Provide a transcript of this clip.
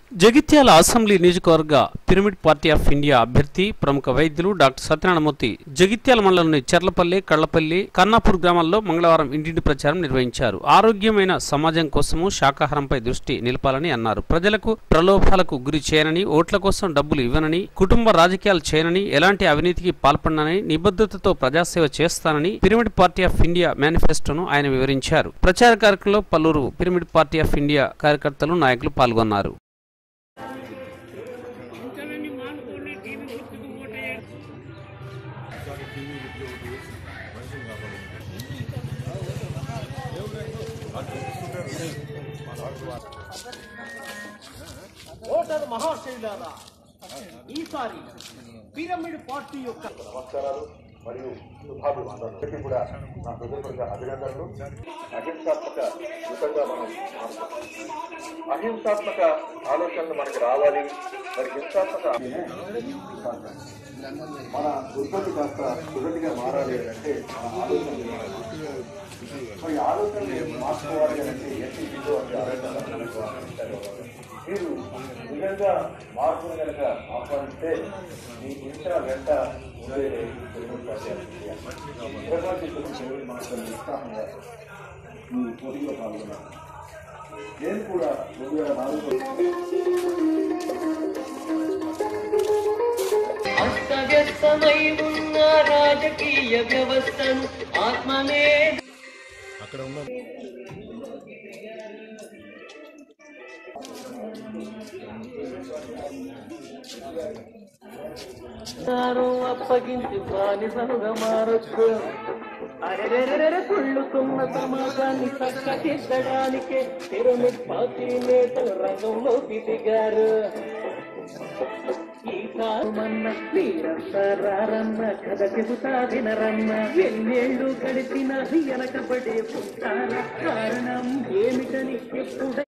Jagtial assembly నియోజకవర్గ pyramid party of India అభ్యర్థి ప్రముఖ వైద్యులు డాక్టర్ సత్యనారాయణమూర్తి జగిత్యాల మండలంలోని చెర్లపల్లి కళ్లపల్లి కన్నాపూర్ గ్రామాల్లో మంగళవారం ఇంటింటి ప్రచారం నిర్వహించారు ఆరోగ్యమైన సమాజం కోసము శాకాహారంపై దృష్టి నిలపాలని అన్నారు ప్రజలకు ప్రలోభాలకు గురి చేయనని ఓట్ల కోసం డబ్బులు ఇవ్వనని కుటుంబ రాజకీయాలు చేయనని ఎలాంటి అవినీతికి పాల్పడనని నిబద్ధతతో ప్రజాసేవ చేస్తానని పిరమిడ్ పార్టీ ఆఫ్ ఇండియా మేనిఫెస్టోను ఆయన వివరించారు ప్రచార కార్యక్రమంలో పలువురు పిరమిడ్ పార్టీ ఆఫ్ ఇండియా కార్యకర్తలు నాయకులు పాల్గొన్నారు ఓటర్ మహాశైలారా ఈసారి పిరమిడ్ పార్టీ యొక్క నమస్కారాలు మరియు శుభాభివందనలు కూడా నా హృదయపూర్వక అభినందనలు అహింసాత్మక యుద్ధంగా మనం మారుతాం అహింసాత్మక ఆలోచనలు మనకి రావాలి మరి హింసాత్మక మన ఉత్పత్తి కాస్త సుగతిగా మారాలి అంటే మన ఆలోచనలు మారాలి. మరి ఆలోచనలు మార్చుకోవాలి అంటే ఎన్ని విధో అంటే ఆలోచన మీరు నిజంగా మార్పును కనుక ఆహ్వానిస్తే మీ ఇంట వెంట ఉండే తెలుగు భాష ప్రపంచ తెలుగు మాత్రం ఉత్సాహంగా మీ పోటీలో పాల్గొన్నారు నేను కూడా రెండు వేల నాలుగు అస్తవ్యస్తమై ఉన్న రాజకీయ వ్యవస్థను ఆత్మనే దారం అప్పగించి బానిసలుగా మారొచ్చు అరెరెరెరె కుళ్ళుతున్న సమాజాన్ని చక్కదిద్దడానికే పిరమిడ్ పార్టీ నేతలు రంగంలోకి దిగారు ఈ కారుమన్న మీరంతా రారన్న కథ చెబుతా వినరన్న ఎన్నేళ్ళు గడిచిన వెనకబడే పుట్టారా కారణం ఏమిటని ఎప్పుడు